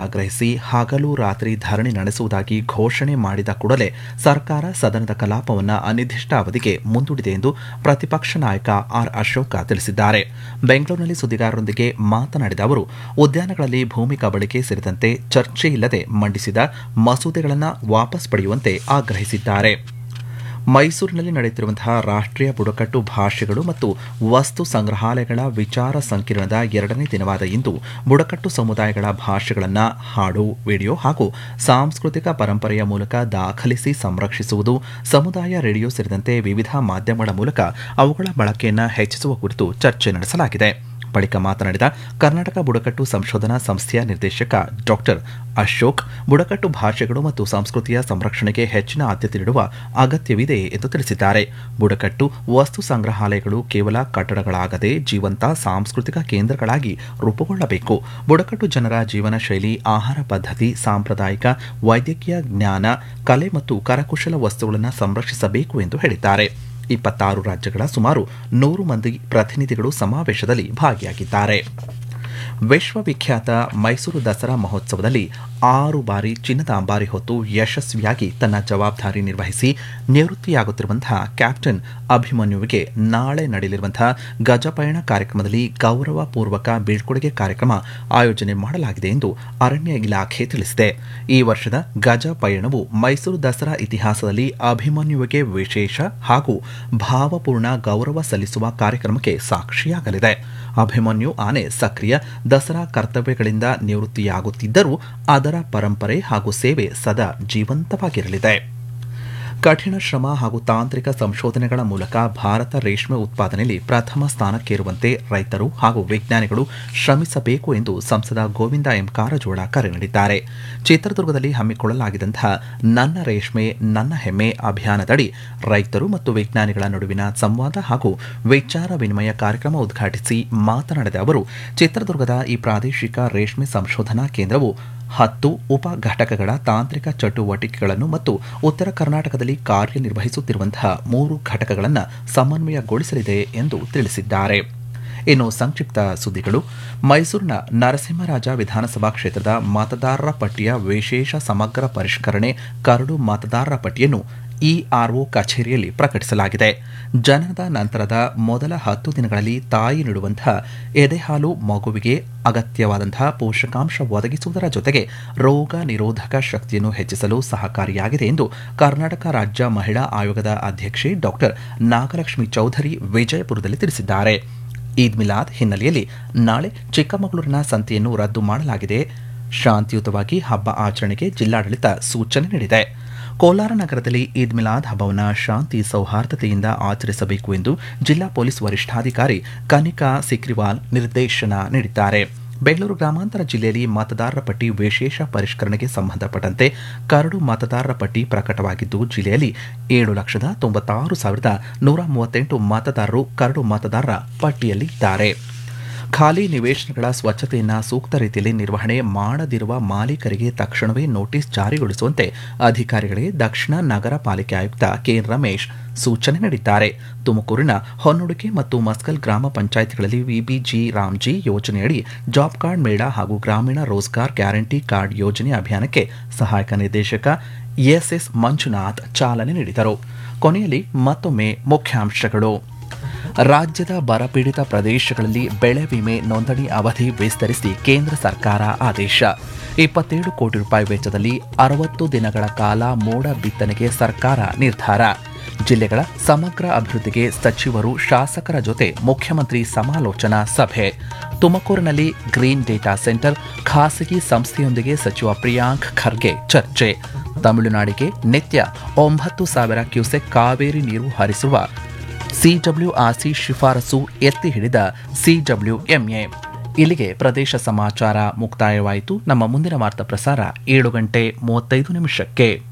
ಆಗ್ರಹಿಸಿ ಹಗಲು ರಾತ್ರಿ ಧರಣಿ ನಡೆಸುವುದಾಗಿ ಘೋಷಣೆ ಮಾಡಿದ ಕೂಡಲೇ ಸರ್ಕಾರ ಸದನದ ಕಲಾಪವನ್ನು ಅನಿರ್ದಿಷ್ಟಾವಧಿಗೆ ಮುಂದೂಡಿದೆ ಎಂದು ಪ್ರತಿಪಕ್ಷ ನಾಯಕ ಆರ್ ಅಶೋಕ ತಿಳಿಸಿದ್ದಾರೆ ಬೆಂಗಳೂರಿನಲ್ಲಿ ಸುದ್ದಿಗಾರರೊಂದಿಗೆ ಮಾತನಾಡಿದ ಅವರು ಉದ್ಯಾನಗಳಲ್ಲಿ ಭೂಮಿ ಕಬಳಿಕೆ ಸೇರಿದಂತೆ ಚರ್ಚೆ ಇಲ್ಲದೆ ಮಂಡಿಸಿದ ಮಸೂದೆಗಳನ್ನು ವಾಪಸ್ ಪಡೆಯುವಂತೆ ಆಗ್ರಹಿಸಿದ್ದಾರೆ ಮೈಸೂರಿನಲ್ಲಿ ನಡೆಯುತ್ತಿರುವಂತಹ ರಾಷ್ಟ್ರೀಯ ಬುಡಕಟ್ಟು ಭಾಷೆಗಳು ಮತ್ತು ವಸ್ತು ಸಂಗ್ರಹಾಲಯಗಳ ವಿಚಾರ ಸಂಕಿರಣದ ಎರಡನೇ ದಿನವಾದ ಇಂದು ಬುಡಕಟ್ಟು ಸಮುದಾಯಗಳ ಭಾಷೆಗಳನ್ನು ಹಾಡು ವಿಡಿಯೋ ಹಾಗೂ ಸಾಂಸ್ಕೃತಿಕ ಪರಂಪರೆಯ ಮೂಲಕ ದಾಖಲಿಸಿ ಸಂರಕ್ಷಿಸುವುದು ಸಮುದಾಯ ರೇಡಿಯೋ ಸೇರಿದಂತೆ ವಿವಿಧ ಮಾಧ್ಯಮಗಳ ಮೂಲಕ ಅವುಗಳ ಬಳಕೆಯನ್ನು ಹೆಚ್ಚಿಸುವ ಕುರಿತು ಚರ್ಚೆ ನಡೆಸಲಾಗಿದೆ ಬಳಿಕ ಮಾತನಾಡಿದ ಕರ್ನಾಟಕ ಬುಡಕಟ್ಟು ಸಂಶೋಧನಾ ಸಂಸ್ಥೆಯ ನಿರ್ದೇಶಕ ಡಾಕ್ಟರ್ ಅಶೋಕ್ ಬುಡಕಟ್ಟು ಭಾಷೆಗಳು ಮತ್ತು ಸಂಸ್ಕೃತಿಯ ಸಂರಕ್ಷಣೆಗೆ ಹೆಚ್ಚಿನ ಆದ್ಯತೆ ನೀಡುವ ಅಗತ್ಯವಿದೆ ಎಂದು ತಿಳಿಸಿದ್ದಾರೆ ಬುಡಕಟ್ಟು ವಸ್ತು ಸಂಗ್ರಹಾಲಯಗಳು ಕೇವಲ ಕಟ್ಟಡಗಳಾಗದೆ ಜೀವಂತ ಸಾಂಸ್ಕೃತಿಕ ಕೇಂದ್ರಗಳಾಗಿ ರೂಪುಗೊಳ್ಳಬೇಕು ಬುಡಕಟ್ಟು ಜನರ ಜೀವನ ಶೈಲಿ ಆಹಾರ ಪದ್ಧತಿ ಸಾಂಪ್ರದಾಯಿಕ ವೈದ್ಯಕೀಯ ಜ್ಞಾನ ಕಲೆ ಮತ್ತು ಕರಕುಶಲ ವಸ್ತುಗಳನ್ನು ಸಂರಕ್ಷಿಸಬೇಕು ಎಂದು ಹೇಳಿದ್ದಾರೆ ಇಪ್ಪತ್ತಾರು ರಾಜ್ಯಗಳ ಸುಮಾರು ನೂರು ಮಂದಿ ಪ್ರತಿನಿಧಿಗಳು ಸಮಾವೇಶದಲ್ಲಿ ಭಾಗಿಯಾಗಿದ್ದಾರೆ ವಿಶ್ವವಿಖ್ಯಾತ ಮೈಸೂರು ದಸರಾ ಮಹೋತ್ಸವದಲ್ಲಿ ಆರು ಬಾರಿ ಚಿನ್ನದ ಅಂಬಾರಿ ಹೊತ್ತು ಯಶಸ್ವಿಯಾಗಿ ತನ್ನ ಜವಾಬ್ದಾರಿ ನಿರ್ವಹಿಸಿ ನಿವೃತ್ತಿಯಾಗುತ್ತಿರುವಂತಹ ಕ್ಯಾಪ್ಟನ್ ಅಭಿಮನ್ಯುವಿಗೆ ನಾಳೆ ನಡೆಯಲಿರುವಂತಹ ಗಜಪಯಣ ಕಾರ್ಯಕ್ರಮದಲ್ಲಿ ಗೌರವಪೂರ್ವಕ ಬೀಳ್ಕೊಡುಗೆ ಕಾರ್ಯಕ್ರಮ ಆಯೋಜನೆ ಮಾಡಲಾಗಿದೆ ಎಂದು ಅರಣ್ಯ ಇಲಾಖೆ ತಿಳಿಸಿದೆ ಈ ವರ್ಷದ ಗಜ ಪಯಣವು ಮೈಸೂರು ದಸರಾ ಇತಿಹಾಸದಲ್ಲಿ ಅಭಿಮನ್ಯುವಿಗೆ ವಿಶೇಷ ಹಾಗೂ ಭಾವಪೂರ್ಣ ಗೌರವ ಸಲ್ಲಿಸುವ ಕಾರ್ಯಕ್ರಮಕ್ಕೆ ಸಾಕ್ಷಿಯಾಗಲಿದೆ ಅಭಿಮನ್ಯು ಆನೆ ಸಕ್ರಿಯ ದಸರಾ ಕರ್ತವ್ಯಗಳಿಂದ ನಿವೃತ್ತಿಯಾಗುತ್ತಿದ್ದರೂ ಅದರ ಪರಂಪರೆ ಹಾಗೂ ಸೇವೆ ಸದಾ ಜೀವಂತವಾಗಿರಲಿದೆ ಕಠಿಣ ಶ್ರಮ ಹಾಗೂ ತಾಂತ್ರಿಕ ಸಂಶೋಧನೆಗಳ ಮೂಲಕ ಭಾರತ ರೇಷ್ಮೆ ಉತ್ಪಾದನೆಯಲ್ಲಿ ಪ್ರಥಮ ಸ್ಥಾನಕ್ಕೇರುವಂತೆ ರೈತರು ಹಾಗೂ ವಿಜ್ಞಾನಿಗಳು ಶ್ರಮಿಸಬೇಕು ಎಂದು ಸಂಸದ ಗೋವಿಂದ ಎಂ ಕಾರಜೋಳ ಕರೆ ನೀಡಿದ್ದಾರೆ ಚಿತ್ರದುರ್ಗದಲ್ಲಿ ಹಮ್ಮಿಕೊಳ್ಳಲಾಗಿದ್ದಂತಹ ನನ್ನ ರೇಷ್ಮೆ ನನ್ನ ಹೆಮ್ಮೆ ಅಭಿಯಾನದಡಿ ರೈತರು ಮತ್ತು ವಿಜ್ಞಾನಿಗಳ ನಡುವಿನ ಸಂವಾದ ಹಾಗೂ ವಿಚಾರ ವಿನಿಮಯ ಕಾರ್ಯಕ್ರಮ ಉದ್ಘಾಟಿಸಿ ಮಾತನಾಡಿದ ಅವರು ಚಿತ್ರದುರ್ಗದ ಈ ಪ್ರಾದೇಶಿಕ ರೇಷ್ಮೆ ಸಂಶೋಧನಾ ಕೇಂದ್ರವು ಹತ್ತು ಉಪ ಘಟಕಗಳ ತಾಂತ್ರಿಕ ಚಟುವಟಿಕೆಗಳನ್ನು ಮತ್ತು ಉತ್ತರ ಕರ್ನಾಟಕದಲ್ಲಿ ಕಾರ್ಯನಿರ್ವಹಿಸುತ್ತಿರುವಂತಹ ಮೂರು ಘಟಕಗಳನ್ನು ಸಮನ್ವಯಗೊಳಿಸಲಿದೆ ಎಂದು ತಿಳಿಸಿದ್ದಾರೆ ಇನ್ನು ಸಂಕ್ಷಿಪ್ತ ಸುದ್ದಿಗಳು ಮೈಸೂರಿನ ನರಸಿಂಹರಾಜ ವಿಧಾನಸಭಾ ಕ್ಷೇತ್ರದ ಮತದಾರರ ಪಟ್ಟಿಯ ವಿಶೇಷ ಸಮಗ್ರ ಪರಿಷ್ಕರಣೆ ಕರಡು ಮತದಾರರ ಪಟ್ಟಿಯನ್ನು ಇಆರ್ಒ ಕಚೇರಿಯಲ್ಲಿ ಪ್ರಕಟಿಸಲಾಗಿದೆ ಜನನದ ನಂತರದ ಮೊದಲ ಹತ್ತು ದಿನಗಳಲ್ಲಿ ತಾಯಿ ನೀಡುವಂತಹ ಎದೆಹಾಲು ಮಗುವಿಗೆ ಅಗತ್ಯವಾದಂತಹ ಪೋಷಕಾಂಶ ಒದಗಿಸುವುದರ ಜೊತೆಗೆ ರೋಗ ನಿರೋಧಕ ಶಕ್ತಿಯನ್ನು ಹೆಚ್ಚಿಸಲು ಸಹಕಾರಿಯಾಗಿದೆ ಎಂದು ಕರ್ನಾಟಕ ರಾಜ್ಯ ಮಹಿಳಾ ಆಯೋಗದ ಅಧ್ಯಕ್ಷೆ ಡಾಕ್ಟರ್ ನಾಗಲಕ್ಷ್ಮಿ ಚೌಧರಿ ವಿಜಯಪುರದಲ್ಲಿ ತಿಳಿಸಿದ್ದಾರೆ ಈದ್ ಮಿಲಾದ್ ಹಿನ್ನೆಲೆಯಲ್ಲಿ ನಾಳೆ ಚಿಕ್ಕಮಗಳೂರಿನ ಸಂತೆಯನ್ನು ರದ್ದು ಮಾಡಲಾಗಿದೆ ಶಾಂತಿಯುತವಾಗಿ ಹಬ್ಬ ಆಚರಣೆಗೆ ಜಿಲ್ಲಾಡಳಿತ ಸೂಚನೆ ನೀಡಿದೆ ಕೋಲಾರ ನಗರದಲ್ಲಿ ಈದ್ ಮಿಲಾದ್ ಹಬ್ಬವನ್ನು ಶಾಂತಿ ಸೌಹಾರ್ದತೆಯಿಂದ ಆಚರಿಸಬೇಕು ಎಂದು ಜಿಲ್ಲಾ ಪೊಲೀಸ್ ವರಿಷ್ಠಾಧಿಕಾರಿ ಕನಿಕಾ ಸಿಕ್ರಿವಾಲ್ ನಿರ್ದೇಶನ ನೀಡಿದ್ದಾರೆ ಬೆಂಗಳೂರು ಗ್ರಾಮಾಂತರ ಜಿಲ್ಲೆಯಲ್ಲಿ ಮತದಾರರ ಪಟ್ಟಿ ವಿಶೇಷ ಪರಿಷ್ಕರಣೆಗೆ ಸಂಬಂಧಪಟ್ಟಂತೆ ಕರಡು ಮತದಾರರ ಪಟ್ಟಿ ಪ್ರಕಟವಾಗಿದ್ದು ಜಿಲ್ಲೆಯಲ್ಲಿ ಏಳು ಲಕ್ಷದ ತೊಂಬತ್ತಾರು ಸಾವಿರದ ನೂರ ಮೂವತ್ತೆಂಟು ಮತದಾರರು ಕರಡು ಮತದಾರರ ಪಟ್ಟಿಯಲ್ಲಿದ್ದಾರೆ ಖಾಲಿ ನಿವೇಶನಗಳ ಸ್ವಚ್ಛತೆಯನ್ನು ಸೂಕ್ತ ರೀತಿಯಲ್ಲಿ ನಿರ್ವಹಣೆ ಮಾಡದಿರುವ ಮಾಲೀಕರಿಗೆ ತಕ್ಷಣವೇ ನೋಟಿಸ್ ಜಾರಿಗೊಳಿಸುವಂತೆ ಅಧಿಕಾರಿಗಳಿಗೆ ದಕ್ಷಿಣ ನಗರ ಪಾಲಿಕೆ ಆಯುಕ್ತ ಕೆ ರಮೇಶ್ ಸೂಚನೆ ನೀಡಿದ್ದಾರೆ ತುಮಕೂರಿನ ಹೊನ್ನುಡಿಕೆ ಮತ್ತು ಮಸ್ಕಲ್ ಗ್ರಾಮ ಪಂಚಾಯಿತಿಗಳಲ್ಲಿ ವಿಬಿಜಿ ರಾಮ್ಜಿ ಯೋಜನೆಯಡಿ ಜಾಬ್ ಕಾರ್ಡ್ ಮೇಳ ಹಾಗೂ ಗ್ರಾಮೀಣ ರೋಜ್ಗಾರ್ ಗ್ಯಾರಂಟಿ ಕಾರ್ಡ್ ಯೋಜನೆ ಅಭಿಯಾನಕ್ಕೆ ಸಹಾಯಕ ನಿರ್ದೇಶಕ ಎಸ್ಎಸ್ ಮಂಜುನಾಥ್ ಚಾಲನೆ ನೀಡಿದರು ಕೊನೆಯಲ್ಲಿ ಮತ್ತೊಮ್ಮೆ ಮುಖ್ಯಾಂಶಗಳು ರಾಜ್ಯದ ಬರಪೀಡಿತ ಪ್ರದೇಶಗಳಲ್ಲಿ ಬೆಳೆ ವಿಮೆ ನೋಂದಣಿ ಅವಧಿ ವಿಸ್ತರಿಸಿ ಕೇಂದ್ರ ಸರ್ಕಾರ ಆದೇಶ ಇಪ್ಪತ್ತೇಳು ಕೋಟಿ ರೂಪಾಯಿ ವೆಚ್ಚದಲ್ಲಿ ಅರವತ್ತು ದಿನಗಳ ಕಾಲ ಮೋಡ ಬಿತ್ತನೆಗೆ ಸರ್ಕಾರ ನಿರ್ಧಾರ ಜಿಲ್ಲೆಗಳ ಸಮಗ್ರ ಅಭಿವೃದ್ಧಿಗೆ ಸಚಿವರು ಶಾಸಕರ ಜೊತೆ ಮುಖ್ಯಮಂತ್ರಿ ಸಮಾಲೋಚನಾ ಸಭೆ ತುಮಕೂರಿನಲ್ಲಿ ಗ್ರೀನ್ ಡೇಟಾ ಸೆಂಟರ್ ಖಾಸಗಿ ಸಂಸ್ಥೆಯೊಂದಿಗೆ ಸಚಿವ ಪ್ರಿಯಾಂಕ್ ಖರ್ಗೆ ಚರ್ಚೆ ತಮಿಳುನಾಡಿಗೆ ನಿತ್ಯ ಒಂಬತ್ತು ಸಾವಿರ ಕ್ಯೂಸೆಕ್ ಕಾವೇರಿ ನೀರು ಹರಿಸುವ ಸಿಡಬ್ಲ್ಯೂಆರ್ಸಿ ಶಿಫಾರಸು ಎತ್ತಿ ಹಿಡಿದ ಸಿಡಬ್ಲ್ಯೂಎಂಎ ಇಲ್ಲಿಗೆ ಪ್ರದೇಶ ಸಮಾಚಾರ ಮುಕ್ತಾಯವಾಯಿತು ನಮ್ಮ ಮುಂದಿನ ವಾರ್ತಾ ಪ್ರಸಾರ ಏಳು ಗಂಟೆ ಮೂವತ್ತೈದು ನಿಮಿಷಕ್ಕೆ